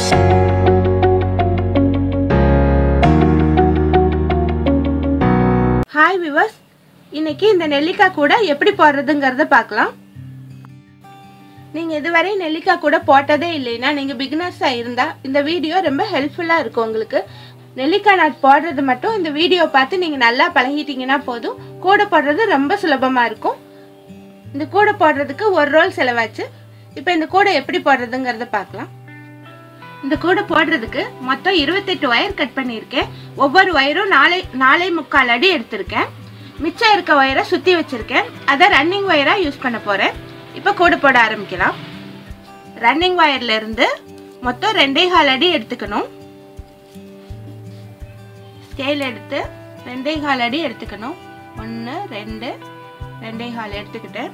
hi viewers இன்னைக்கு இந்த நெல்லிக்காய் கூட எப்படி போடுறதுங்கிறத பார்க்கலாம் நீங்கள் இதுவரை நெல்லிக்காய் கூட போட்டதே இல்லைன்னா நீங்கள் பிகினர்ஸாக இருந்தால் இந்த வீடியோ ரொம்ப ஹெல்ப்ஃபுல்லாக இருக்கும் உங்களுக்கு நெல்லிக்காய் நாட் போடுறது மட்டும் இந்த வீடியோ பார்த்து நீங்கள் நல்லா பழகிட்டீங்கன்னா போதும் கூட போடுறது ரொம்ப சுலபமாக இருக்கும் இந்த கூடை போடுறதுக்கு ஒரு ரோல் செலவாச்சு இப்போ இந்த கூடை எப்படி போடுறதுங்கிறத பார்க்கலாம் இந்த கூடை போடுறதுக்கு மொத்தம் இருபத்தெட்டு ஒயர் கட் பண்ணியிருக்கேன் ஒவ்வொரு ஒயரும் நாலே நாலே முக்கால் அடி எடுத்திருக்கேன் மிச்சம் இருக்க ஒயரை சுற்றி வச்சுருக்கேன் அதை ரன்னிங் ஒயராக யூஸ் பண்ண போகிறேன் இப்போ கூடை போட ஆரம்பிக்கலாம் ரன்னிங் ஒயர்ல இருந்து மொத்தம் ரெண்டே கால் அடி எடுத்துக்கணும் ஸ்கேல் எடுத்து ரெண்டே கால் அடி எடுத்துக்கணும் ஒன்று ரெண்டு ரெண்டே கால் எடுத்துக்கிட்டேன்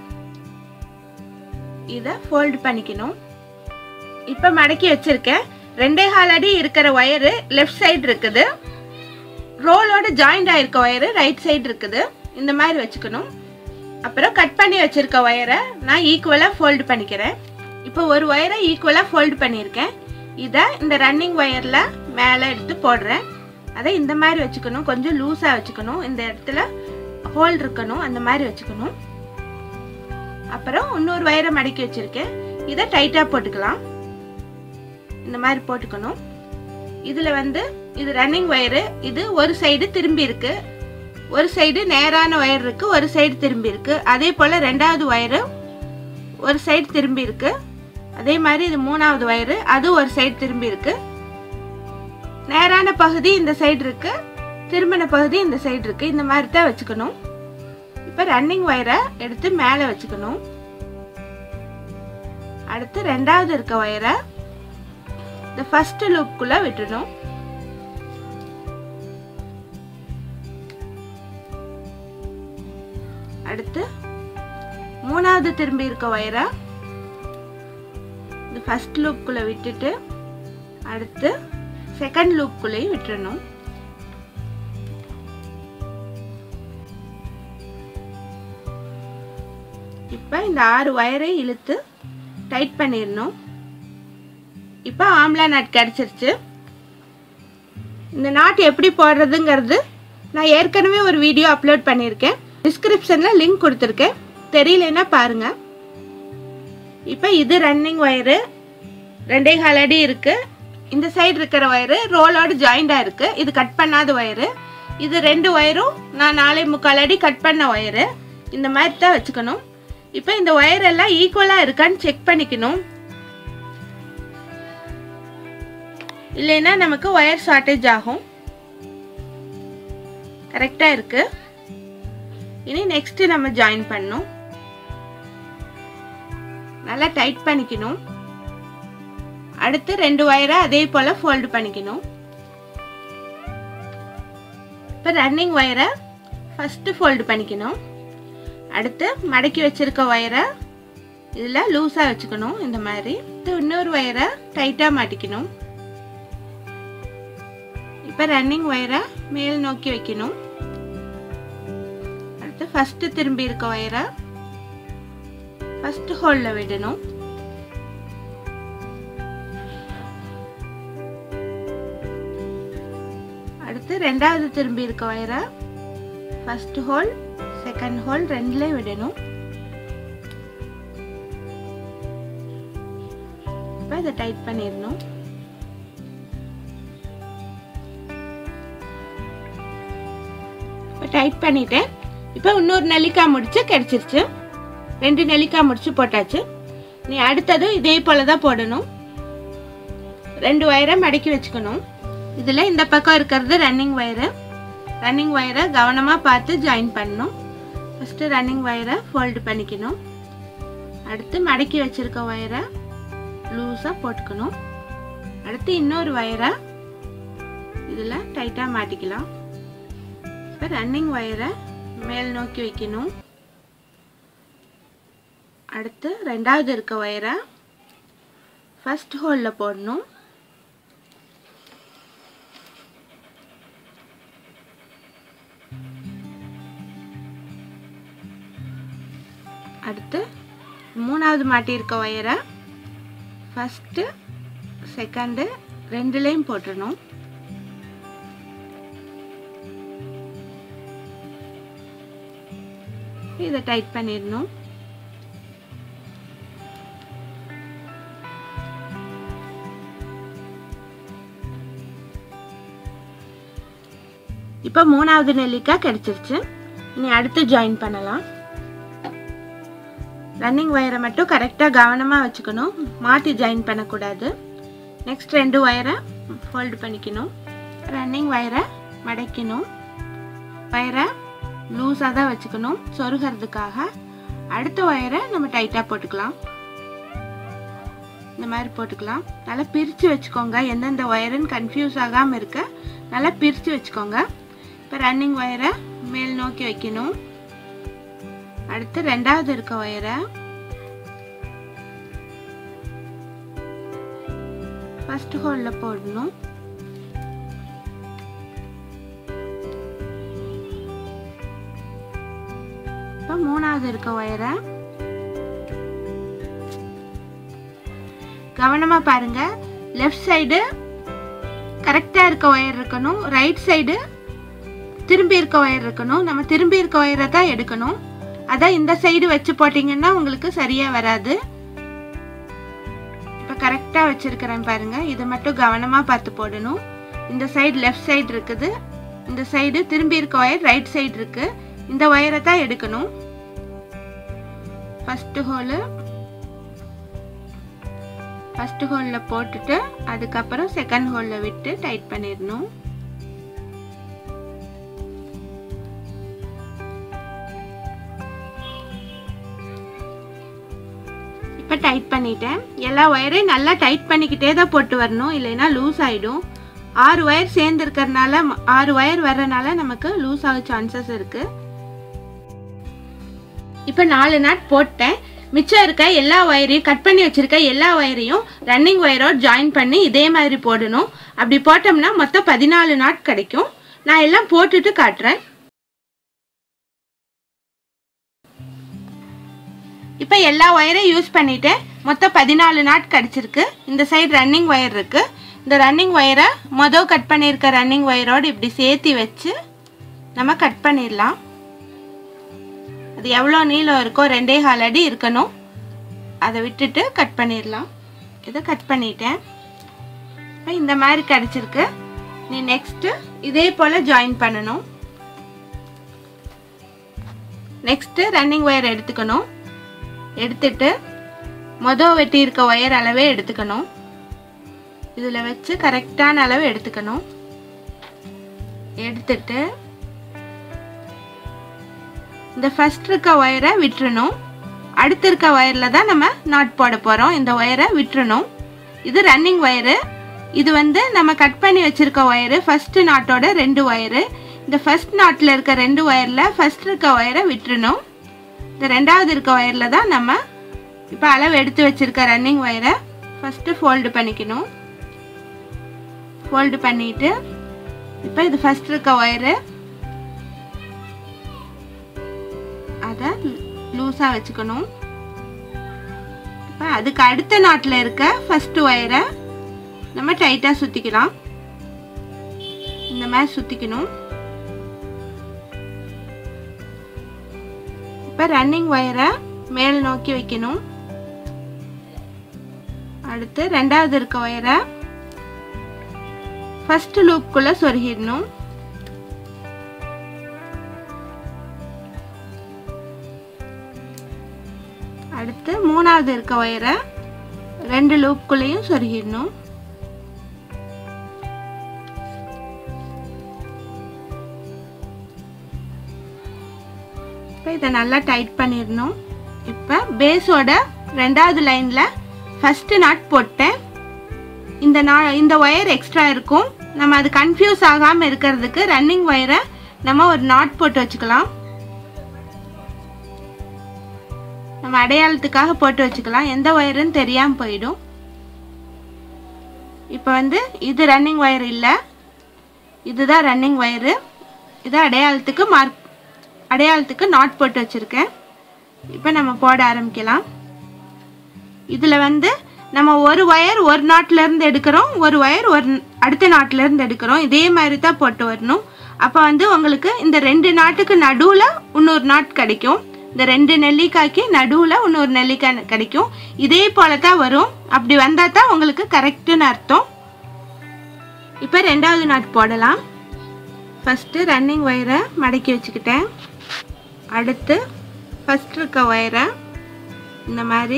இதை ஃபோல்டு பண்ணிக்கணும் இப்போ மடக்கி வச்சிருக்கேன் ரெண்டே கால் அடி இருக்கிற ஒயரு லெஃப்ட் சைடு இருக்குது ரோலோட ஜாயிண்ட் ஆயிருக்க ஒயரு ரைட் சைடு இருக்குது இந்த மாதிரி வச்சுக்கணும் அப்புறம் கட் பண்ணி வச்சிருக்க ஒயரை நான் ஈக்குவலாக ஃபோல்டு பண்ணிக்கிறேன் இப்போ ஒரு ஒயரை ஈக்குவலாக ஃபோல்டு பண்ணியிருக்கேன் இதை இந்த ரன்னிங் ஒயரில் மேலே எடுத்து போடுறேன் அதை இந்த மாதிரி வச்சுக்கணும் கொஞ்சம் லூஸாக வச்சுக்கணும் இந்த இடத்துல ஹோல் இருக்கணும் அந்த மாதிரி வச்சுக்கணும் அப்புறம் இன்னொரு ஒயரை மடக்கி வச்சிருக்கேன் இதை டைட்டாக போட்டுக்கலாம் இந்த மாதிரி போட்டுக்கணும் இதில் வந்து இது ரன்னிங் ஒயரு இது ஒரு சைடு திரும்பி இருக்கு ஒரு சைடு நேரான ஒயர் இருக்கு ஒரு சைடு திரும்பி இருக்கு அதே போல் ரெண்டாவது ஒயரு ஒரு சைடு திரும்பி இருக்கு அதே மாதிரி இது மூணாவது ஒயரு அது ஒரு சைடு திரும்பி இருக்கு நேரான பகுதி இந்த சைடு இருக்கு திரும்பின பகுதி இந்த சைடு இருக்கு இந்த மாதிரி தான் வச்சுக்கணும் இப்போ ரன்னிங் ஒயரை எடுத்து மேலே வச்சுக்கணும் அடுத்து ரெண்டாவது இருக்க ஒயரை இந்த ஃபர்ஸ்ட் லூப்புக்குள்ள விட்டுடணும் அடுத்து மூணாவது திரும்பி இருக்க ஒயரை இந்த ஃபர்ஸ்ட் லூப்புக்குள்ள விட்டுட்டு அடுத்து செகண்ட் லூப்புக்குள்ளேயும் விட்டுறணும் இப்போ இந்த ஆறு ஒயரை இழுத்து டைட் பண்ணிடணும் இப்போ ஆம்லா நாட் கிடச்சிருச்சு இந்த நாட் எப்படி போடுறதுங்கிறது நான் ஏற்கனவே ஒரு வீடியோ அப்லோட் பண்ணியிருக்கேன் டிஸ்கிரிப்ஷனில் லிங்க் கொடுத்துருக்கேன் தெரியலன்னா பாருங்கள் இப்போ இது ரன்னிங் ஒயரு ரெண்டே கால் அடி இருக்குது இந்த சைடு இருக்கிற ஒயரு ரோலோடு ஜாயிண்டாக இருக்குது இது கட் பண்ணாத ஒயரு இது ரெண்டு ஒயரும் நான் நாலே முக்கால் அடி கட் பண்ண ஒயரு இந்த மாதிரி தான் வச்சுக்கணும் இப்போ இந்த ஒயர் எல்லாம் ஈக்குவலாக இருக்கான்னு செக் பண்ணிக்கணும் இல்லைன்னா நமக்கு ஒயர் ஷார்ட்டேஜ் ஆகும் கரெக்டாக இருக்கு இனி நெக்ஸ்ட் நம்ம ஜாயின் பண்ணணும் நல்லா டைட் பண்ணிக்கணும் அடுத்து ரெண்டு ஒயரை அதே போல ஃபோல்டு பண்ணிக்கணும் இப்போ ரன்னிங் ஒயரை ஃபர்ஸ்ட் ஃபோல்டு பண்ணிக்கணும் அடுத்து மடக்கி வச்சிருக்க ஒயரை இதில் லூஸாக வச்சுக்கணும் இந்த மாதிரி இன்னொரு ஒயரை டைட்டாக மாட்டிக்கணும் இப்போ ரன்னிங் ஒயரை மேல் நோக்கி வைக்கணும் அடுத்து ஃபர்ஸ்ட் திரும்பி இருக்க ஒயரை ஃபர்ஸ்ட் ஹோல்ல விடணும் அடுத்து ரெண்டாவது திரும்பி இருக்க ஒயரை ஃபர்ஸ்ட் ஹோல் செகண்ட் ஹோல் ரெண்டுலேயும் விடணும் இப்போ இதை டைட் பண்ணிடணும் இப்போ டைட் பண்ணிட்டேன் இப்போ இன்னொரு நெல்லிக்காய் முடிச்சு கிடச்சிருச்சு ரெண்டு நெல்லிக்காய் முடிச்சு போட்டாச்சு நீ அடுத்ததும் இதே போல தான் போடணும் ரெண்டு ஒயரை மடக்கி வச்சுக்கணும் இதில் இந்த பக்கம் இருக்கிறது ரன்னிங் ஒயரு ரன்னிங் ஒயரை கவனமாக பார்த்து ஜாயின் பண்ணணும் ஃபஸ்ட்டு ரன்னிங் ஒயரை ஃபோல்டு பண்ணிக்கணும் அடுத்து மடக்கி வச்சிருக்க ஒயரை லூஸாக போட்டுக்கணும் அடுத்து இன்னொரு ஒயரை இதில் டைட்டாக மாட்டிக்கலாம் இப்போ ரன்னிங் ஒயரை மேல் நோக்கி வைக்கணும் அடுத்து ரெண்டாவது இருக்க ஒயரை ஃபர்ஸ்ட் ஹோலில் போடணும் அடுத்து மூணாவது மாட்டியிருக்க ஒயரை ஃபஸ்ட்டு செகண்டு ரெண்டுலேயும் போட்டுடணும் இதை டைட் பண்ணிடணும் இப்போ மூணாவது நெல்லிக்காய் கிடைச்சிருச்சு இனி அடுத்து ஜாயின் பண்ணலாம் ரன்னிங் ஒயரை மட்டும் கரெக்டாக கவனமாக வச்சுக்கணும் மாற்றி ஜாயின் பண்ணக்கூடாது நெக்ஸ்ட் ரெண்டு ஒயரை ஃபோல்டு பண்ணிக்கணும் ரன்னிங் ஒயரை மடக்கணும் ஒயரை லூஸாக தான் வச்சுக்கணும் சொருகிறதுக்காக அடுத்த ஒயரை நம்ம டைட்டாக போட்டுக்கலாம் இந்த மாதிரி போட்டுக்கலாம் நல்லா பிரித்து வச்சுக்கோங்க எந்தெந்த ஒயருன்னு கன்ஃபியூஸ் ஆகாமல் இருக்க நல்லா பிரித்து வச்சுக்கோங்க இப்போ ரன்னிங் ஒயரை மேல் நோக்கி வைக்கணும் அடுத்து ரெண்டாவது இருக்க ஒயரை ஃபர்ஸ்ட் ஹோலில் போடணும் இப்போ மூணாவது இருக்க ஒயரை கவனமா பாருங்க லெஃப்ட் சைடு கரெக்டா இருக்க ஒயர் இருக்கணும் ரைட் சைடு திரும்பி இருக்க ஒயர் இருக்கணும் நம்ம திரும்பி இருக்க ஒயரை தான் எடுக்கணும் அதான் இந்த சைடு வச்சு போட்டீங்கன்னா உங்களுக்கு சரியா வராது இப்போ கரெக்டா வச்சிருக்கிறேன் பாருங்க இதை மட்டும் கவனமா பார்த்து போடணும் இந்த சைடு லெஃப்ட் சைடு இருக்குது இந்த சைடு திரும்பி இருக்க ஒயர் ரைட் சைடு இருக்கு இந்த ஒயரை தான் எடுக்கணும் ஃபர்ஸ்ட் ஹோலு ஃபர்ஸ்ட் ஹோலில் போட்டுட்டு அதுக்கப்புறம் செகண்ட் ஹோலில் விட்டு டைட் பண்ணிடணும் இப்போ டைட் பண்ணிட்டேன் எல்லா ஒயரையும் நல்லா டைட் பண்ணிக்கிட்டே தான் போட்டு வரணும் இல்லைன்னா லூஸ் ஆகிடும் ஆறு ஒயர் சேர்ந்து இருக்கிறதுனால ஆறு ஒயர் வர்றதுனால நமக்கு லூஸ் ஆக சான்சஸ் இருக்கு இப்போ நாலு நாட் போட்டேன் மிச்சம் இருக்க எல்லா ஒயரையும் கட் பண்ணி வச்சிருக்க எல்லா ஒயரையும் ரன்னிங் ஒயரோட ஜாயின் பண்ணி இதே மாதிரி போடணும் அப்படி போட்டோம்னா மொத்தம் பதினாலு நாட் கிடைக்கும் நான் எல்லாம் போட்டுட்டு காட்டுறேன் இப்போ எல்லா ஒயரையும் யூஸ் பண்ணிட்டேன் மொத்தம் பதினாலு நாட் கிடச்சிருக்கு இந்த சைடு ரன்னிங் ஒயர் இருக்கு இந்த ரன்னிங் ஒயரை மொதல் கட் பண்ணியிருக்க ரன்னிங் ஒயரோடு இப்படி சேர்த்தி வச்சு நம்ம கட் பண்ணிடலாம் அது எவ்வளோ நீளம் இருக்கோ ரெண்டே கால் அடி இருக்கணும் அதை விட்டுட்டு கட் பண்ணிடலாம் இதை கட் பண்ணிட்டேன் இப்போ இந்த மாதிரி கிடச்சிருக்கு நீ நெக்ஸ்ட்டு இதே போல் ஜாயின் பண்ணணும் நெக்ஸ்ட்டு ரன்னிங் ஒயர் எடுத்துக்கணும் எடுத்துட்டு மொதல் வெட்டி இருக்க ஒயர் அளவே எடுத்துக்கணும் இதில் வச்சு கரெக்டான அளவு எடுத்துக்கணும் எடுத்துட்டு இந்த ஃபர்ஸ்ட் இருக்க ஒயரை விட்டுறணும் அடுத்து இருக்க ஒயரில் தான் நம்ம நாட் போட போகிறோம் இந்த ஒயரை விட்டுறணும் இது ரன்னிங் ஒயரு இது வந்து நம்ம கட் பண்ணி வச்சிருக்க ஒயரு ஃபர்ஸ்ட் நாட்டோட ரெண்டு ஒயரு இந்த ஃபர்ஸ்ட் நாட்டில் இருக்க ரெண்டு ஒயரில் ஃபர்ஸ்ட் இருக்க ஒயரை விட்டுறணும் இந்த ரெண்டாவது இருக்க ஒயரில் தான் நம்ம இப்போ அளவு எடுத்து வச்சிருக்க ரன்னிங் ஒயரை ஃபஸ்ட்டு ஃபோல்டு பண்ணிக்கணும் ஃபோல்டு பண்ணிட்டு இப்போ இது ஃபர்ஸ்ட் இருக்க ஒயரு அதை லூஸாக வச்சுக்கணும் இப்போ அதுக்கு அடுத்த நாட்டில் இருக்க ஃபர்ஸ்ட் ஒயரை நம்ம டைட்டாக சுற்றிக்கலாம் இந்த மாதிரி சுற்றிக்கணும் இப்போ ரன்னிங் ஒயரை மேல் நோக்கி வைக்கணும் அடுத்து ரெண்டாவது இருக்க ஒயரை ஃபர்ஸ்ட் லூப்புக்குள்ளே சொருகிடணும் அடுத்து மூணாவது இருக்க ஒயரை ரெண்டு லூப்புக்குள்ளேயும் சொருகிடணும் இப்போ இதை நல்லா டைட் பண்ணிடணும் இப்போ பேஸோட ரெண்டாவது லைனில் ஃபஸ்ட்டு நாட் போட்டேன் இந்த நா இந்த ஒயர் எக்ஸ்ட்ரா இருக்கும் நம்ம அது கன்ஃபியூஸ் ஆகாமல் இருக்கிறதுக்கு ரன்னிங் ஒயரை நம்ம ஒரு நாட் போட்டு வச்சுக்கலாம் நம்ம அடையாளத்துக்காக போட்டு வச்சுக்கலாம் எந்த ஒயருன்னு தெரியாமல் போயிடும் இப்போ வந்து இது ரன்னிங் ஒயர் இல்லை இதுதான் ரன்னிங் ஒயரு இது அடையாளத்துக்கு மார்க் அடையாளத்துக்கு நாட் போட்டு வச்சுருக்கேன் இப்போ நம்ம போட ஆரம்பிக்கலாம் இதில் வந்து நம்ம ஒரு ஒயர் ஒரு நாட்டில இருந்து எடுக்கிறோம் ஒரு ஒயர் ஒரு அடுத்த நாட்டில இருந்து எடுக்கிறோம் இதே மாதிரி தான் போட்டு வரணும் அப்போ வந்து உங்களுக்கு இந்த ரெண்டு நாட்டுக்கு நடுவில் இன்னொரு நாட் கிடைக்கும் இந்த ரெண்டு நெல்லிக்காய்க்கு நடுவில் இன்னொரு நெல்லிக்காய் கிடைக்கும் இதே போல தான் வரும் அப்படி வந்தால் தான் உங்களுக்கு கரெக்டுன்னு அர்த்தம் இப்போ ரெண்டாவது நாட் போடலாம் ஃபஸ்ட்டு ரன்னிங் ஒயரை மடக்கி வச்சுக்கிட்டேன் அடுத்து ஃபஸ்ட் இருக்க ஒயரை இந்த மாதிரி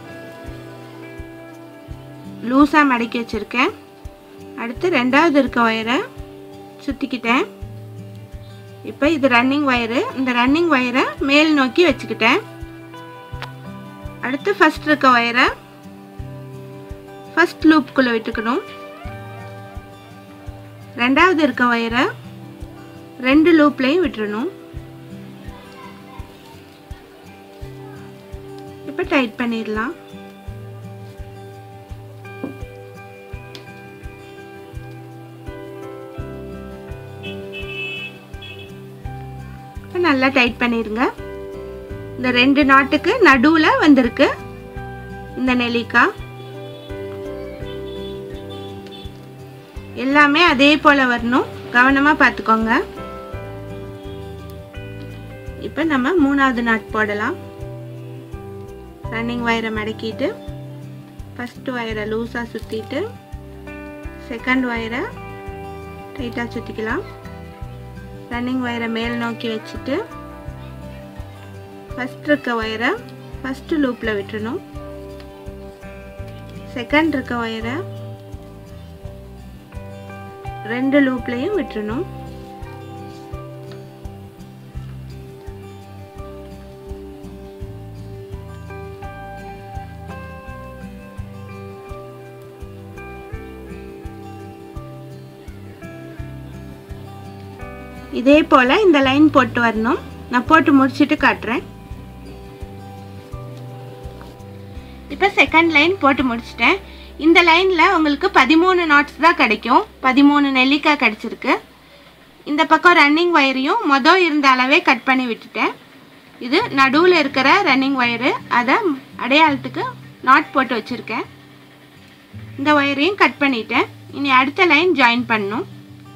லூஸாக மடக்கி வச்சுருக்கேன் அடுத்து ரெண்டாவது இருக்க ஒயரை சுற்றிக்கிட்டேன் இப்போ இது ரன்னிங் ஒயரு இந்த ரன்னிங் ஒயரை மேல் நோக்கி வச்சுக்கிட்டேன் அடுத்து ஃபஸ்ட் இருக்க ஒயரை ஃபஸ்ட் லூப்புக்குள்ளே விட்டுக்கணும் ரெண்டாவது இருக்க ஒயரை ரெண்டு லூப்லேயும் விட்டுறணும் இப்போ டைட் பண்ணிடலாம் இப்போ நல்லா டைட் பண்ணிடுங்க இந்த ரெண்டு நாட்டுக்கு நடுவில் வந்திருக்கு இந்த நெல்லிக்காய் எல்லாமே அதே போல் வரணும் கவனமாக பார்த்துக்கோங்க இப்போ நம்ம மூணாவது நாட் போடலாம் ரன்னிங் ஒயரை மடக்கிட்டு ஃபஸ்ட் ஒயரை லூஸாக சுற்றிட்டு செகண்ட் ஒயரை டைட்டாக சுற்றிக்கலாம் ரன்னிங் ஒயரை மேல் நோக்கி வச்சுட்டு ஃபஸ்ட் இருக்க ஒயரை ஃபஸ்ட்டு லூப்பில் விட்டுறணும் செகண்ட் இருக்க ஒயரை ரெண்டு லூப்லேயும் விட்டுறணும் இதே போல் இந்த லைன் போட்டு வரணும் நான் போட்டு முடிச்சுட்டு காட்டுறேன் இப்போ செகண்ட் லைன் போட்டு முடிச்சிட்டேன் இந்த லைனில் உங்களுக்கு பதிமூணு நாட்ஸ் தான் கிடைக்கும் பதிமூணு நெல்லிக்காய் கிடச்சிருக்கு இந்த பக்கம் ரன்னிங் ஒயரையும் மொதல் இருந்த அளவே கட் பண்ணி விட்டுட்டேன் இது நடுவில் இருக்கிற ரன்னிங் ஒயரு அதை அடையாளத்துக்கு நாட் போட்டு வச்சுருக்கேன் இந்த ஒயரையும் கட் பண்ணிட்டேன் இனி அடுத்த லைன் ஜாயின் பண்ணும்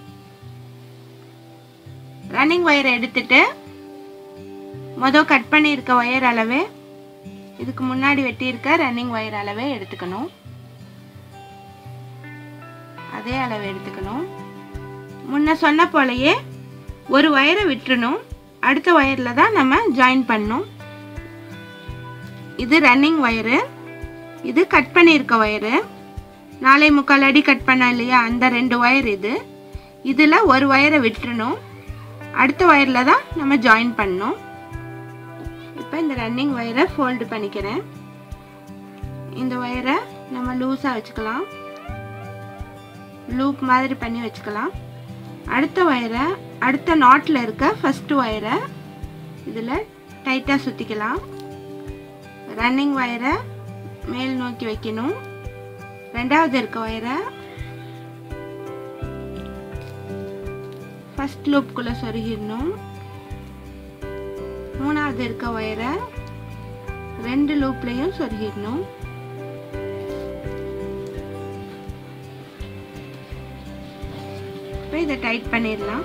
ரன்னிங் ஒயரை எடுத்துட்டு மொதல் கட் பண்ணியிருக்க ஒயர் அளவே இதுக்கு முன்னாடி வெட்டியிருக்க ரன்னிங் ஒயர் அளவே எடுத்துக்கணும் அதே அளவு எடுத்துக்கணும் முன்ன சொன்ன போலயே ஒரு ஒயரை விட்டுறணும் அடுத்த ஒயரில் தான் நம்ம ஜாயின் பண்ணணும் இது ரன்னிங் ஒயரு இது கட் பண்ணியிருக்க ஒயரு நாலே முக்கால் அடி கட் பண்ண இல்லையா அந்த ரெண்டு ஒயர் இது இதில் ஒரு ஒயரை விட்டுறணும் அடுத்த ஒயரில் தான் நம்ம ஜாயின் பண்ணணும் இப்போ இந்த ரன்னிங் ஒயரை ஃபோல்டு பண்ணிக்கிறேன் இந்த ஒயரை நம்ம லூஸாக வச்சுக்கலாம் லூப் மாதிரி பண்ணி வச்சுக்கலாம் அடுத்த ஒயரை அடுத்த நாட்டில் இருக்க ஃபஸ்ட்டு ஒயரை இதில் டைட்டாக சுற்றிக்கலாம் ரன்னிங் ஒயரை மேல் நோக்கி வைக்கணும் ரெண்டாவது இருக்க ஒயரை ஃபஸ்ட் லூப்புக்குள்ளே சொருகிடணும் மூணாவது இருக்க ஒயரை ரெண்டு லூப்லேயும் சொருகிடணும் இப்போ இதை டைட் பண்ணிடலாம்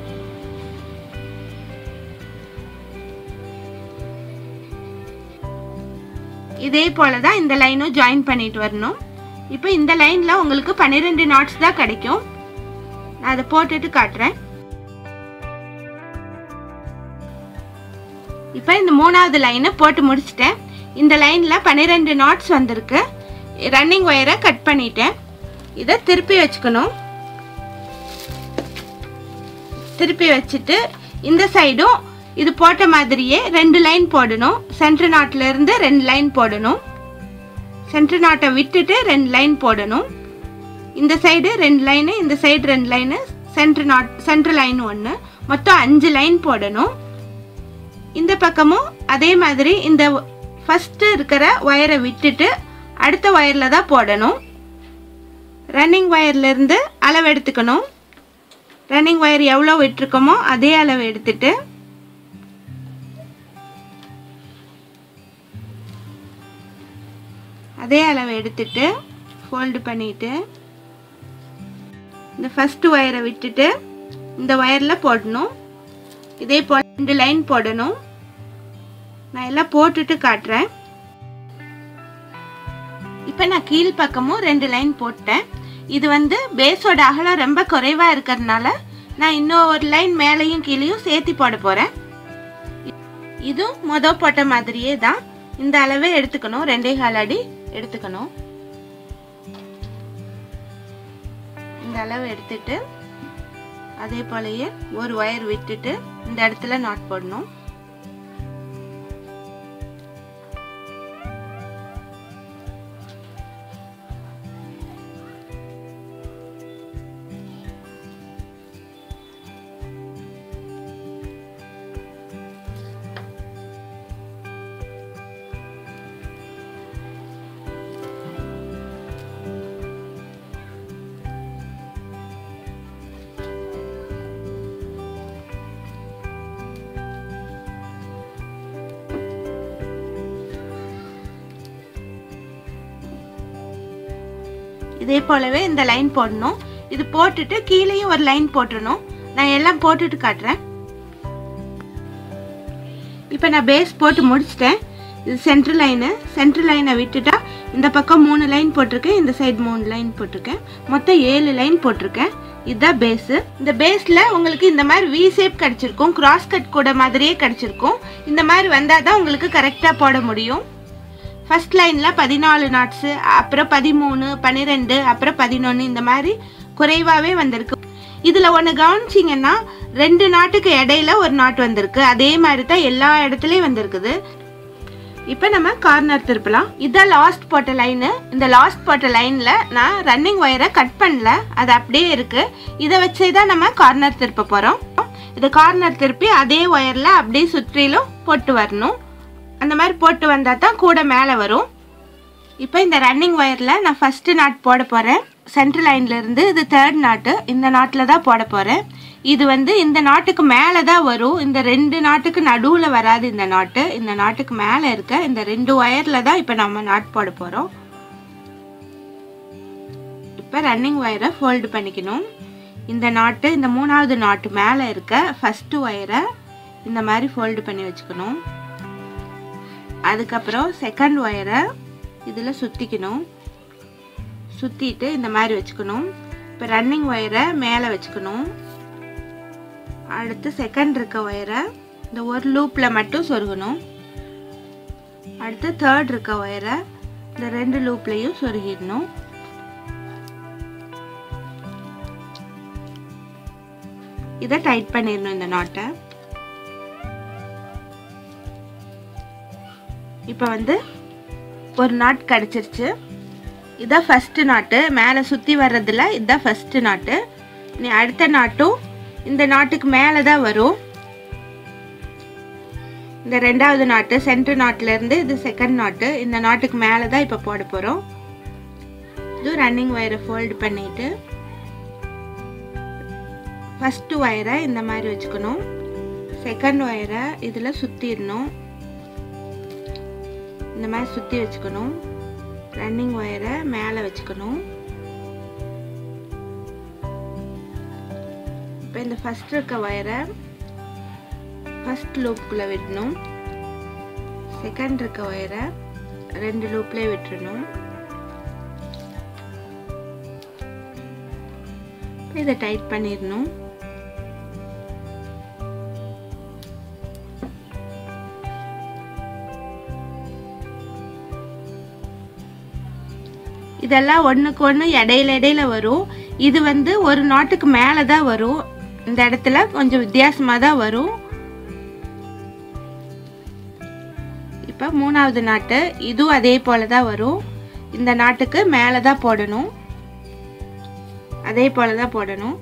இதே போல தான் இந்த லைனும் ஜாயின் பண்ணிட்டு வரணும் இப்போ இந்த லைனில் உங்களுக்கு பன்னிரெண்டு நாட்ஸ் தான் கிடைக்கும் நான் அதை போட்டுட்டு காட்டுறேன் இப்போ இந்த மூணாவது லைனை போட்டு முடிச்சிட்டேன் இந்த லைனில் பன்னிரெண்டு நாட்ஸ் வந்திருக்கு ரன்னிங் ஒயரை கட் பண்ணிட்டேன் இதை திருப்பி வச்சுக்கணும் திருப்பி வச்சுட்டு இந்த சைடும் இது போட்ட மாதிரியே ரெண்டு லைன் போடணும் சென்டர் நாட்டில் இருந்து ரெண்டு லைன் போடணும் சென்டர் நாட்டை விட்டுட்டு ரெண்டு லைன் போடணும் இந்த சைடு ரெண்டு லைனு இந்த சைடு ரெண்டு line centre knot centre line ஒன்று மொத்தம் அஞ்சு லைன் போடணும் இந்த பக்கமும் அதே மாதிரி இந்த ஃபஸ்ட்டு இருக்கிற ஒயரை விட்டுட்டு அடுத்த ஒயரில் தான் போடணும் ரன்னிங் ஒயர்லேருந்து அளவு எடுத்துக்கணும் ரன்னிங் ஒயர் எவ்வளோ விட்டுருக்கோமோ அதே அளவு எடுத்துட்டு அதே அளவு எடுத்துட்டு ஃபோல்டு பண்ணிட்டு இந்த ஃபர்ஸ்ட் ஒயரை விட்டுட்டு இந்த ஒயரில் போடணும் இதே போல் ரெண்டு லைன் போடணும் நான் எல்லாம் போட்டுட்டு காட்டுறேன் இப்போ நான் கீழ் பக்கமும் ரெண்டு லைன் போட்டேன் இது வந்து பேஸோட அகலம் ரொம்ப குறைவாக இருக்கிறதுனால நான் இன்னும் ஒரு லைன் மேலேயும் கீழேயும் சேர்த்து போட போகிறேன் இதுவும் மொதல் போட்ட மாதிரியே தான் இந்த அளவே எடுத்துக்கணும் ரெண்டே கால் அடி எடுத்துக்கணும் இந்த அளவு எடுத்துட்டு அதே போலயே ஒரு ஒயர் விட்டுட்டு இந்த இடத்துல நாட் போடணும் இதே போலவே இந்த லைன் போடணும் இது போட்டுட்டு கீழேயும் ஒரு லைன் போட்டுறணும் நான் எல்லாம் போட்டுட்டு காட்டுறேன் இப்போ நான் பேஸ் போட்டு முடிச்சிட்டேன் இது சென்ட்ரல் லைனு சென்ட்ரல் லைனை விட்டுட்டா இந்த பக்கம் மூணு லைன் போட்டிருக்கேன் இந்த சைடு மூணு லைன் போட்டிருக்கேன் மொத்தம் ஏழு லைன் போட்டிருக்கேன் இதுதான் பேஸு இந்த பேஸில் உங்களுக்கு இந்த மாதிரி வி ஷேப் கிடச்சிருக்கும் கிராஸ் கட் கூட மாதிரியே கிடச்சிருக்கும் இந்த மாதிரி வந்தால் தான் உங்களுக்கு கரெக்டாக போட முடியும் ஃபர்ஸ்ட் லைனில் பதினாலு நாட்ஸு அப்புறம் பதிமூணு பன்னிரெண்டு அப்புறம் பதினொன்று இந்த மாதிரி குறைவாகவே வந்திருக்கு இதில் ஒன்று கவனிச்சிங்கன்னா ரெண்டு நாட்டுக்கு இடையில ஒரு நாட்டு வந்திருக்கு அதே மாதிரி தான் எல்லா இடத்துலையும் வந்திருக்குது இப்போ நம்ம கார்னர் திருப்பலாம் இதான் லாஸ்ட் போட்ட லைனு இந்த லாஸ்ட் போட்ட லைனில் நான் ரன்னிங் ஒயரை கட் பண்ணல அது அப்படியே இருக்கு இதை வச்சே தான் நம்ம கார்னர் திருப்ப போகிறோம் இது கார்னர் திருப்பி அதே ஒயரில் அப்படியே சுற்றிலும் போட்டு வரணும் அந்த மாதிரி போட்டு வந்தால் தான் கூட மேலே வரும் இப்போ இந்த ரன்னிங் ஒயரில் நான் ஃபஸ்ட்டு நாட் போட போகிறேன் சென்ட்ரல் லைன்லேருந்து இது தேர்ட் நாட்டு இந்த நாட்டில் தான் போட போகிறேன் இது வந்து இந்த நாட்டுக்கு மேலே தான் வரும் இந்த ரெண்டு நாட்டுக்கு நடுவில் வராது இந்த நாட்டு இந்த நாட்டுக்கு மேலே இருக்க இந்த ரெண்டு ஒயரில் தான் இப்போ நம்ம நாட் போட போகிறோம் இப்போ ரன்னிங் ஒயரை ஃபோல்டு பண்ணிக்கணும் இந்த நாட்டு இந்த மூணாவது நாட்டு மேலே இருக்க ஃபஸ்ட்டு ஒயரை இந்த மாதிரி ஃபோல்டு பண்ணி வச்சுக்கணும் அதுக்கப்புறம் செகண்ட் ஒயரை இதில் சுற்றிக்கணும் சுற்றிட்டு இந்த மாதிரி வச்சுக்கணும் இப்போ ரன்னிங் ஒயரை மேலே வச்சுக்கணும் அடுத்து செகண்ட் இருக்க ஒயரை இந்த ஒரு லூப்பில் மட்டும் சொருகணும் அடுத்து தேர்ட் இருக்க ஒயரை இந்த ரெண்டு லூப்லேயும் சொருகிடணும் இதை டைட் பண்ணிடணும் இந்த நாட்டை இப்போ வந்து ஒரு நாட் கிடச்சிருச்சு இதான் ஃபஸ்ட்டு நாட்டு மேலே சுற்றி வர்றதில் இதுதான் ஃபஸ்ட்டு நாட்டு நீ அடுத்த நாட்டும் இந்த நாட்டுக்கு மேலே தான் வரும் இந்த ரெண்டாவது நாட்டு சென்ட்ரு நாட்டிலேருந்து இது செகண்ட் நாட்டு இந்த நாட்டுக்கு மேலே தான் இப்போ போட போகிறோம் இது ரன்னிங் ஒயரை ஃபோல்டு பண்ணிட்டு ஃபஸ்ட்டு ஒயரை இந்த மாதிரி வச்சுக்கணும் செகண்ட் ஒயரை இதில் சுற்றிடணும் இந்த மாதிரி சுற்றி வச்சுக்கணும் ரன்னிங் ஒயரை மேலே வச்சுக்கணும் இப்போ இந்த ஃபஸ்ட் இருக்க ஒயரை ஃபஸ்ட் லூப்புக்குள்ளே விடணும் செகண்ட் இருக்க ஒயரை ரெண்டு லூப்லேயே விட்டுறணும் இதை டைட் பண்ணிடணும் இதெல்லாம் ஒன்றுக்கு ஒன்று இடையில இடையில வரும் இது வந்து ஒரு நாட்டுக்கு மேலே தான் வரும் இந்த இடத்துல கொஞ்சம் வித்தியாசமாக தான் வரும் இப்போ மூணாவது நாட்டு இதுவும் அதே போல தான் வரும் இந்த நாட்டுக்கு மேலே தான் போடணும் அதே போல தான் போடணும்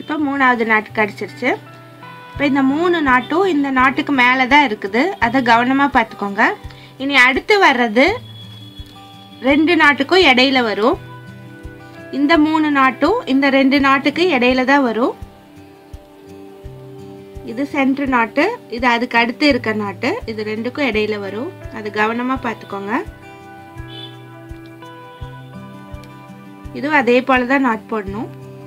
இப்போ மூணாவது நாட்டு கிடச்சிருச்சு இப்போ இந்த மூணு நாட்டும் இந்த நாட்டுக்கு மேலே தான் இருக்குது அதை கவனமாக பார்த்துக்கோங்க இனி அடுத்து வர்றது ரெண்டு நாட்டுக்கும் இடையில வரும் இந்த மூணு நாட்டும் இந்த ரெண்டு நாட்டுக்கு இடையில தான் வரும் இது சென்ட்ரு நாட்டு இது அதுக்கு அடுத்து இருக்க நாட்டு இது ரெண்டுக்கும் இடையில வரும் அது கவனமா பார்த்துக்கோங்க இதுவும் அதே போல தான் நாட் போடணும்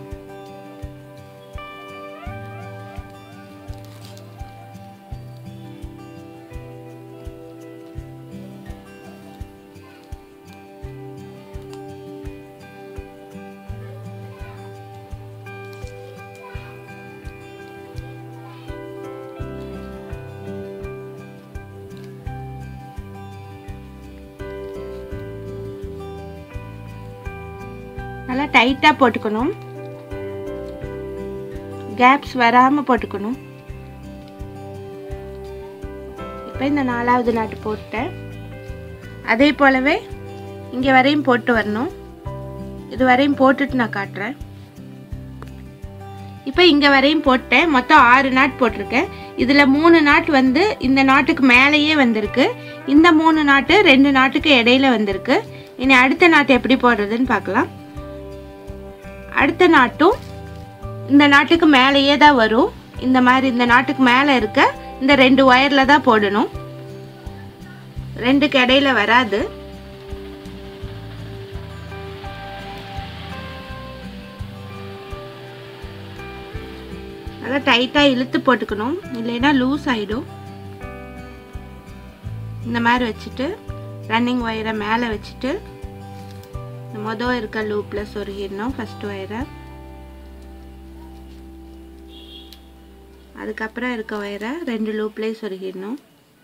நல்லா டைட்டாக போட்டுக்கணும் கேப்ஸ் வராமல் போட்டுக்கணும் இப்போ இந்த நாலாவது நாட்டு போட்டேன் அதே போலவே இங்கே வரையும் போட்டு வரணும் இது வரையும் போட்டுட்டு நான் காட்டுறேன் இப்போ இங்கே வரையும் போட்டேன் மொத்தம் ஆறு நாட் போட்டிருக்கேன் இதில் மூணு நாட் வந்து இந்த நாட்டுக்கு மேலேயே வந்திருக்கு இந்த மூணு நாட்டு ரெண்டு நாட்டுக்கு இடையில வந்திருக்கு இனி அடுத்த நாட்டு எப்படி போடுறதுன்னு பார்க்கலாம் அடுத்த நாட்டும் இந்த நாட்டுக்கு மேலேயே தான் வரும் இந்த மாதிரி இந்த நாட்டுக்கு மேலே இருக்க இந்த ரெண்டு ஒயரில் தான் போடணும் ரெண்டுக்கு இடையில வராது நல்லா டைட்டாக இழுத்து போட்டுக்கணும் இல்லைன்னா லூஸ் ஆகிடும் இந்த மாதிரி வச்சுட்டு ரன்னிங் ஒயரை மேலே வச்சுட்டு இந்த மொதல் இருக்க லூப்பில் சொருகிடணும் ஃபஸ்ட் ஒயரை அதுக்கப்புறம் இருக்க ஒயரை ரெண்டு லூப்லேயும் சொருகிடணும்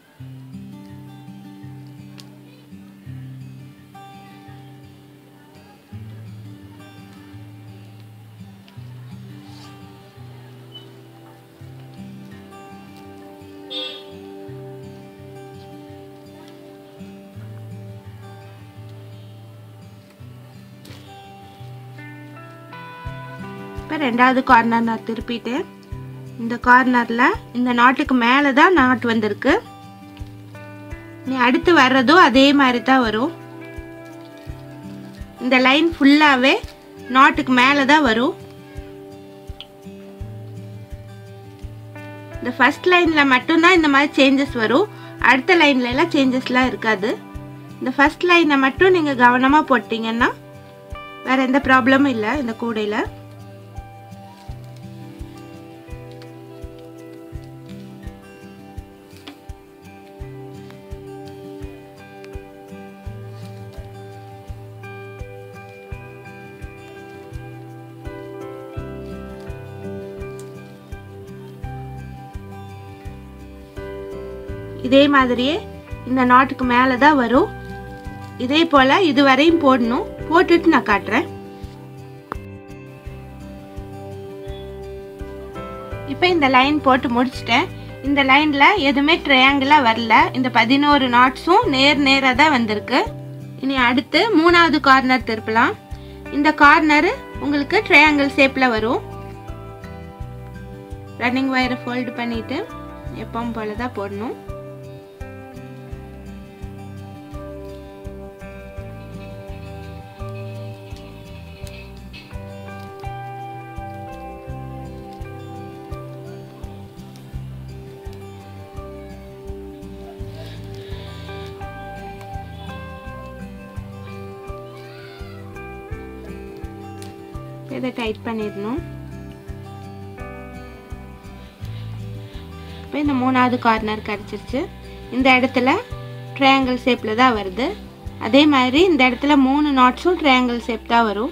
இப்போ ரெண்டாவது கார்னர் நான் திருப்பிட்டேன் இந்த கார்னரில் இந்த நாட்டுக்கு மேலே தான் நாட் வந்திருக்கு நீ அடுத்து வர்றதும் அதே மாதிரி தான் வரும் இந்த லைன் ஃபுல்லாகவே நாட்டுக்கு மேலே தான் வரும் இந்த ஃபர்ஸ்ட் லைனில் மட்டும்தான் இந்த மாதிரி சேஞ்சஸ் வரும் அடுத்த லைன்ல எல்லாம் சேஞ்சஸ்லாம் இருக்காது இந்த ஃபர்ஸ்ட் லைனை மட்டும் நீங்கள் கவனமாக போட்டிங்கன்னா வேற எந்த ப்ராப்ளமும் இல்லை இந்த கூடையில் இதே மாதிரியே இந்த நாட்டுக்கு மேலே தான் வரும் இதே போல் இது வரையும் போடணும் போட்டுட்டு நான் காட்டுறேன் இப்போ இந்த லைன் போட்டு முடிச்சிட்டேன் இந்த லைனில் எதுவுமே ட்ரையாங்கிளாக வரல இந்த பதினோரு நாட்ஸும் நேர் நேராக தான் வந்திருக்கு இனி அடுத்து மூணாவது கார்னர் திருப்பலாம் இந்த கார்னர் உங்களுக்கு ட்ரையாங்கிள் ஷேப்பில் வரும் ரன்னிங் ஒயரை ஃபோல்டு பண்ணிவிட்டு எப்பவும் போல தான் போடணும் இதை டைட் பண்ணிடணும் இப்போ இந்த மூணாவது கார்னர் கிடச்சிருச்சு இந்த இடத்துல ட்ரையாங்கிள் ஷேப்பில் தான் வருது அதே மாதிரி இந்த இடத்துல மூணு நாட்ஸும் ட்ரையாங்கிள் ஷேப் தான் வரும்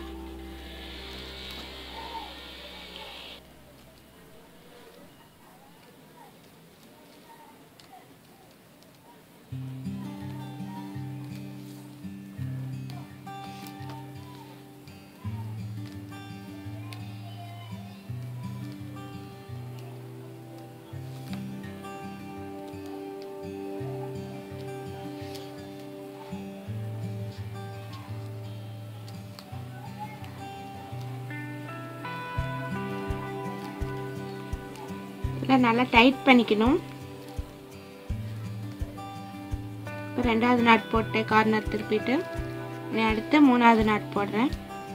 இல்லை நல்லா டைட் பண்ணிக்கணும் இப்போ ரெண்டாவது நாட் போட்டு கார்னர் திருப்பிட்டு இனி அடுத்து மூணாவது நாட் போடுறேன்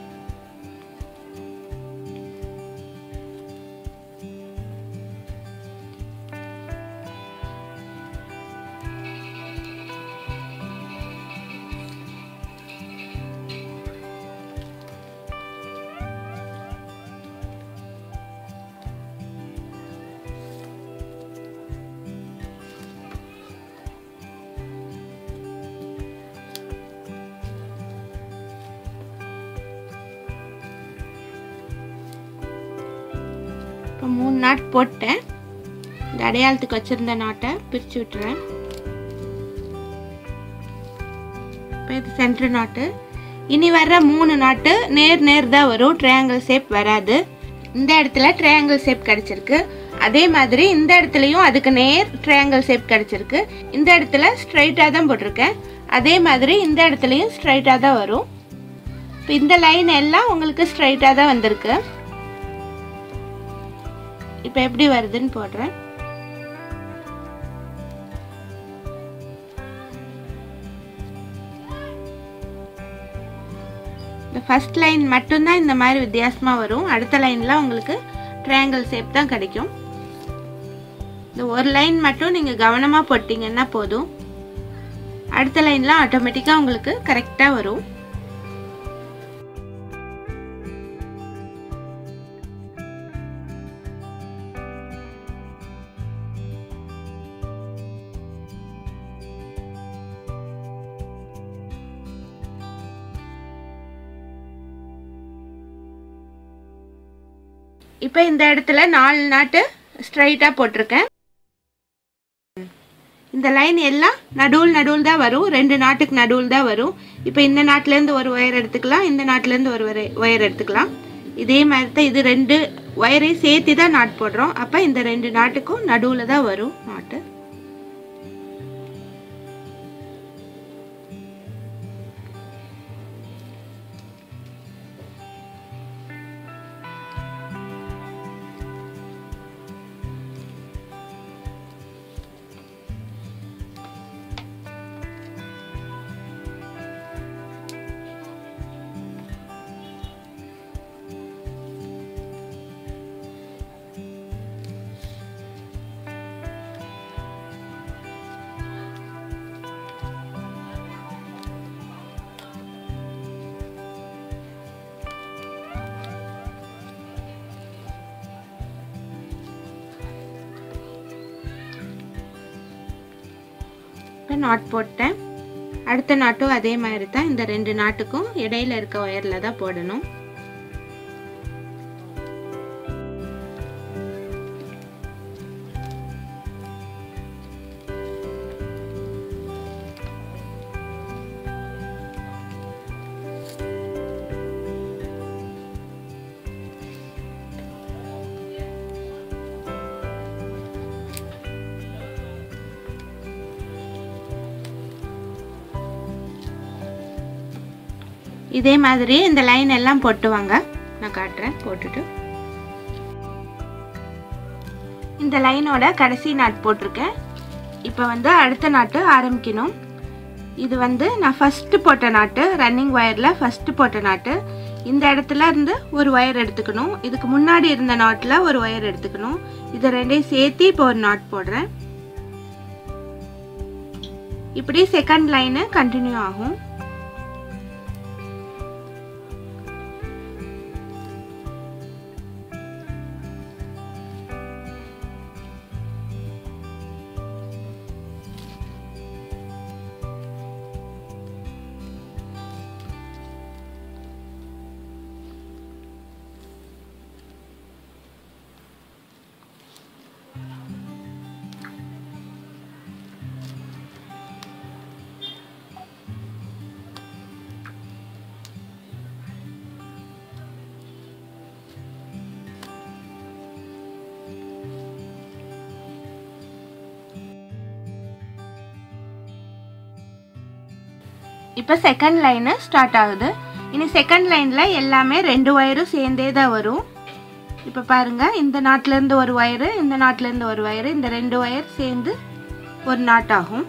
இப்போ மூணு நாட் போட்டேன் இந்த அடையாளத்துக்கு வச்சிருந்த நாட்டை பிரித்து விட்டுறேன் இப்போ இது சென்டர் நாட்டு இனி வர்ற மூணு நாட்டு நேர் நேர் தான் வரும் ட்ரையாங்கிள் ஷேப் வராது இந்த இடத்துல ட்ரையாங்கிள் ஷேப் கிடச்சிருக்கு அதே மாதிரி இந்த இடத்துலையும் அதுக்கு நேர் ட்ரையாங்கிள் ஷேப் கிடச்சிருக்கு இந்த இடத்துல ஸ்ட்ரைட்டாக தான் போட்டிருக்கேன் அதே மாதிரி இந்த இடத்துலையும் ஸ்ட்ரைட்டாக தான் வரும் இப்போ இந்த லைன் எல்லாம் உங்களுக்கு ஸ்ட்ரைட்டாக தான் வந்திருக்கு இப்போ எப்படி வருதுன்னு போடுறேன் இந்த ஃபர்ஸ்ட் லைன் மட்டும்தான் இந்த மாதிரி வித்தியாசமாக வரும் அடுத்த லைன்லாம் உங்களுக்கு ட்ரையாங்கிள் ஷேப் தான் கிடைக்கும் இந்த ஒரு லைன் மட்டும் நீங்கள் கவனமாக போட்டிங்கன்னா போதும் அடுத்த லைன்லாம் ஆட்டோமேட்டிக்காக உங்களுக்கு கரெக்டாக வரும் இப்போ இந்த இடத்துல நாலு நாட்டு ஸ்ட்ரைட்டாக போட்டிருக்கேன் இந்த லைன் எல்லாம் நடுவில் நடுவில் தான் வரும் ரெண்டு நாட்டுக்கு நடுவில் தான் வரும் இப்போ இந்த நாட்டிலேருந்து ஒரு ஒயர் எடுத்துக்கலாம் இந்த நாட்டிலேருந்து ஒரு ஒயர் எடுத்துக்கலாம் இதே மாதிரி தான் இது ரெண்டு ஒயரையும் சேர்த்து தான் நாட் போடுறோம் அப்போ இந்த ரெண்டு நாட்டுக்கும் நடுவில் தான் வரும் நாட்டு இப்போ நாட் போட்டேன் அடுத்த நாட்டும் அதே மாதிரி தான் இந்த ரெண்டு நாட்டுக்கும் இடையில இருக்க ஒயரில் தான் போடணும் இதே மாதிரி இந்த லைன் எல்லாம் போட்டு வாங்க நான் காட்டுறேன் போட்டுட்டு இந்த லைனோட கடைசி நாட் போட்டிருக்கேன் இப்போ வந்து அடுத்த நாட்டு ஆரம்பிக்கணும் இது வந்து நான் ஃபஸ்ட்டு போட்ட நாட்டு ரன்னிங் ஒயரில் ஃபஸ்ட்டு போட்ட நாட்டு இந்த இடத்துல இருந்து ஒரு ஒயர் எடுத்துக்கணும் இதுக்கு முன்னாடி இருந்த நாட்டில் ஒரு ஒயர் எடுத்துக்கணும் இதை ரெண்டையும் சேர்த்து இப்போ ஒரு நாட் போடுறேன் இப்படி செகண்ட் லைனு கண்டினியூ ஆகும் இப்போ செகண்ட் லைனு ஸ்டார்ட் ஆகுது இனி செகண்ட் லைனில் எல்லாமே ரெண்டு ஒயரும் சேர்ந்தே தான் வரும் இப்போ பாருங்க இந்த நாட்டிலேருந்து ஒரு ஒயரு இந்த நாட்டிலேருந்து ஒரு ஒயரு இந்த ரெண்டு ஒயர் சேர்ந்து ஒரு நாட் ஆகும்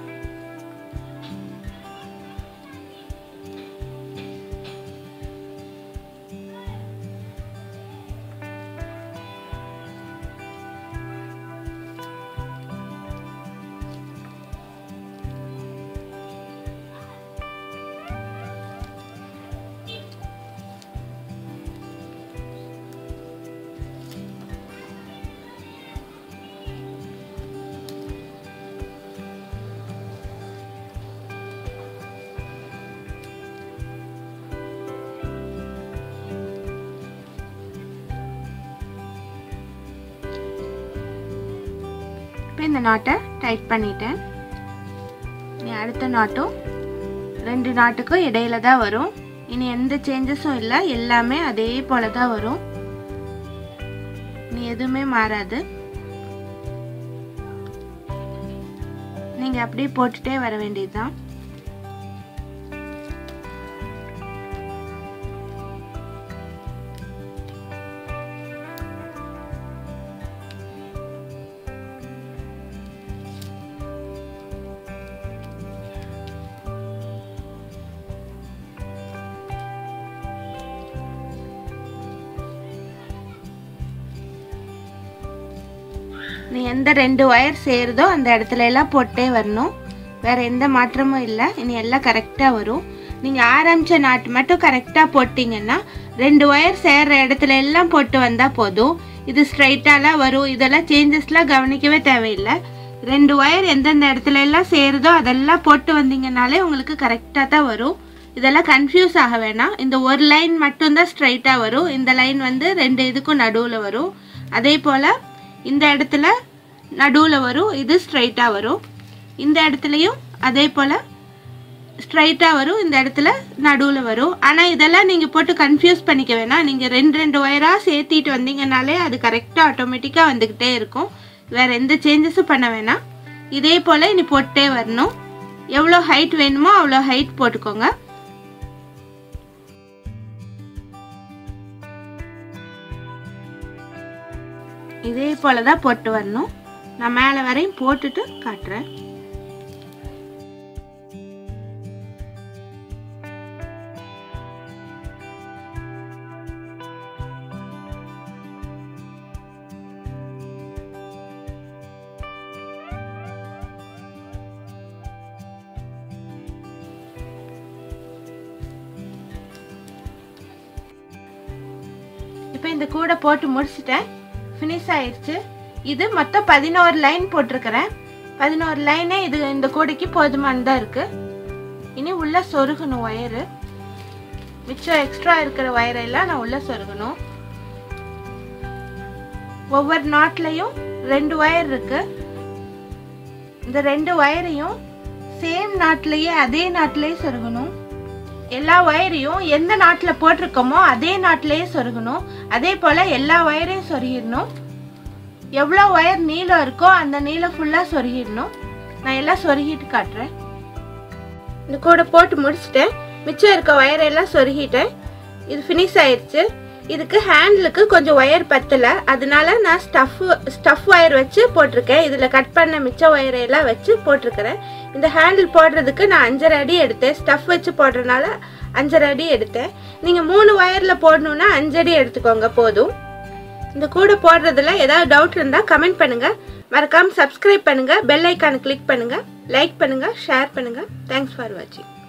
இப்போ இந்த நாட்டை டைட் பண்ணிட்டேன் இனி அடுத்த நாட்டும் ரெண்டு நாட்டுக்கும் இடையில தான் வரும் இனி எந்த சேஞ்சஸும் இல்லை எல்லாமே அதே போல தான் வரும் இனி எதுவுமே மாறாது நீங்கள் அப்படியே போட்டுட்டே வர வேண்டியதுதான் நீ எந்த ரெண்டு ஒயர் சேருதோ அந்த இடத்துல எல்லாம் போட்டே வரணும் வேற எந்த மாற்றமும் இல்லை இனி எல்லாம் கரெக்டாக வரும் நீங்கள் ஆரம்பித்த நாட்டு மட்டும் கரெக்டாக போட்டிங்கன்னா ரெண்டு ஒயர் சேர்ற இடத்துல எல்லாம் போட்டு வந்தால் போதும் இது ஸ்ட்ரைட்டாலாம் வரும் இதெல்லாம் சேஞ்சஸ்லாம் கவனிக்கவே தேவையில்லை ரெண்டு ஒயர் எந்தெந்த இடத்துல எல்லாம் சேருதோ அதெல்லாம் போட்டு வந்தீங்கனாலே உங்களுக்கு கரெக்டாக தான் வரும் இதெல்லாம் கன்ஃபியூஸ் ஆக வேணாம் இந்த ஒரு லைன் மட்டும்தான் ஸ்ட்ரைட்டாக வரும் இந்த லைன் வந்து ரெண்டு இதுக்கும் நடுவில் வரும் அதே போல் இந்த இடத்துல நடுவில் வரும் இது ஸ்ட்ரைட்டாக வரும் இந்த இடத்துலையும் அதே போல் ஸ்ட்ரைட்டாக வரும் இந்த இடத்துல நடுவில் வரும் ஆனால் இதெல்லாம் நீங்கள் போட்டு கன்ஃபியூஸ் பண்ணிக்க வேணாம் நீங்கள் ரெண்டு ரெண்டு ஒயராக சேர்த்திட்டு வந்தீங்கனாலே அது கரெக்டாக ஆட்டோமேட்டிக்காக வந்துக்கிட்டே இருக்கும் வேறு எந்த சேஞ்சஸும் பண்ண வேணாம் இதே போல் இனி போட்டே வரணும் எவ்வளோ ஹைட் வேணுமோ அவ்வளோ ஹைட் போட்டுக்கோங்க இதே போல தான் போட்டு வரணும் நான் மேலே வரையும் போட்டுட்டு காட்டுறேன் இப்போ இந்த கூடை போட்டு முடிச்சிட்டேன் ஃபினிஷ் ஆயிடுச்சு இது மொத்தம் பதினோரு லைன் போட்டிருக்கிறேன் பதினோரு லைனே இது இந்த கூடைக்கு போதுமானதாக இருக்கு இனி உள்ள சொருகணும் ஒயரு மிச்சம் எக்ஸ்ட்ரா இருக்கிற ஒயரெல்லாம் நான் உள்ள சொருகணும் ஒவ்வொரு நாட்லையும் ரெண்டு ஒயர் இருக்கு இந்த ரெண்டு ஒயரையும் சேம் நாட்லயே அதே நாட்டிலேயே சொருகணும் எல்லா ஒயரையும் எந்த நாட்டில் போட்டிருக்கோமோ அதே நாட்டிலேயே சொருகணும் அதே போல் எல்லா ஒயரையும் சொருகிடணும் எவ்வளோ ஒயர் நீளம் இருக்கோ அந்த நீளம் ஃபுல்லாக சொருகிடணும் நான் எல்லாம் சொருகிட்டு காட்டுறேன் இந்த கூட போட்டு முடிச்சிட்டேன் மிச்சம் இருக்க ஒயரெல்லாம் சொருகிட்டேன் இது ஃபினிஷ் ஆயிடுச்சு இதுக்கு ஹேண்டிலுக்கு கொஞ்சம் ஒயர் பத்தலை அதனால நான் ஸ்டஃப் ஸ்டஃப் ஒயர் வச்சு போட்டிருக்கேன் இதில் கட் பண்ண மிச்ச ஒயரையெல்லாம் வச்சு போட்டிருக்கிறேன் இந்த ஹேண்டில் போடுறதுக்கு நான் அஞ்சரை அடி எடுத்தேன் ஸ்டஃப் வச்சு போடுறதுனால அஞ்சரை அடி எடுத்தேன் நீங்கள் மூணு ஒயரில் போடணுன்னா அஞ்சடி எடுத்துக்கோங்க போதும் இந்த கூட போடுறதுல ஏதாவது டவுட் இருந்தால் கமெண்ட் பண்ணுங்கள் மறக்காமல் சப்ஸ்கிரைப் பண்ணுங்கள் பெல் ஐக்கானை கிளிக் பண்ணுங்கள் லைக் பண்ணுங்கள் ஷேர் பண்ணுங்கள் தேங்க்ஸ் ஃபார் வாட்சிங்